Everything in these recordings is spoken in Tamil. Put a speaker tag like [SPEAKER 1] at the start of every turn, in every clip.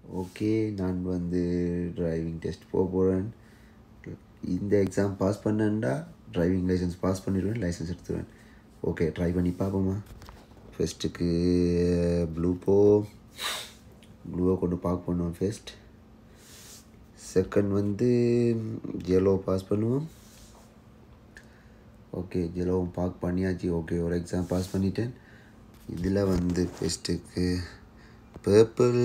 [SPEAKER 1] ஓகே நான் வந்து டிரைவிங் டெஸ்ட் போக போகிறேன் இந்த எக்ஸாம் பாஸ் பண்ணேன்டா டிரைவிங் லைசன்ஸ் பாஸ் பண்ணிடுவேன் லைசன்ஸ் எடுத்துருவேன் ஓகே ட்ரை பண்ணி பார்ப்போமா ஃபஸ்ட்டுக்கு ப்ளூ போ ப்ளூவை கொண்டு பார்க் பண்ணுவோம் ஃபர்ஸ்ட் செகண்ட் வந்து ஜெலோ பாஸ் பண்ணுவோம் ஓகே ஜெலோவும் பார்க் பண்ணியாச்சு ஓகே ஒரு எக்ஸாம் பாஸ் பண்ணிட்டேன் இதில் வந்து ஃபஸ்ட்டுக்கு பர்பிள்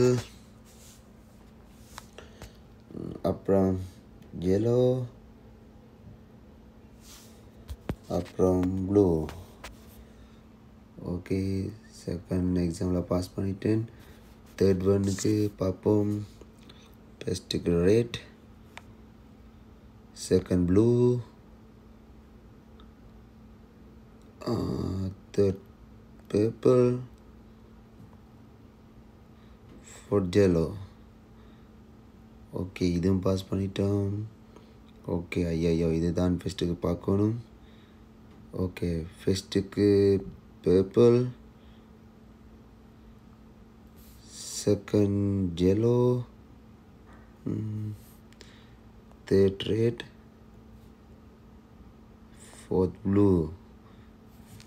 [SPEAKER 1] அப்புறம் yellow அப்புறம் ப்ளூ ஓகே செகண்ட் எக்ஸாமில் பாஸ் பண்ணிட்டேன் தேர்ட் ஒன்னுக்கு பார்ப்போம் ஃபஸ்ட்டுக்கு red second blue third purple fourth yellow okay இதுவும் பாஸ் பண்ணிட்டோம் ஓகே ஐயோ இதுதான் ஃபஸ்ட்டுக்கு பார்க்கணும் ஓகே ஃபஸ்ட்டுக்கு purple second yellow third red fourth blue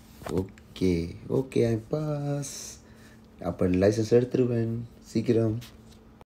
[SPEAKER 1] okay okay I pass அப்போ லைசன்ஸ் எடுத்துருவேன் சீக்கிரம்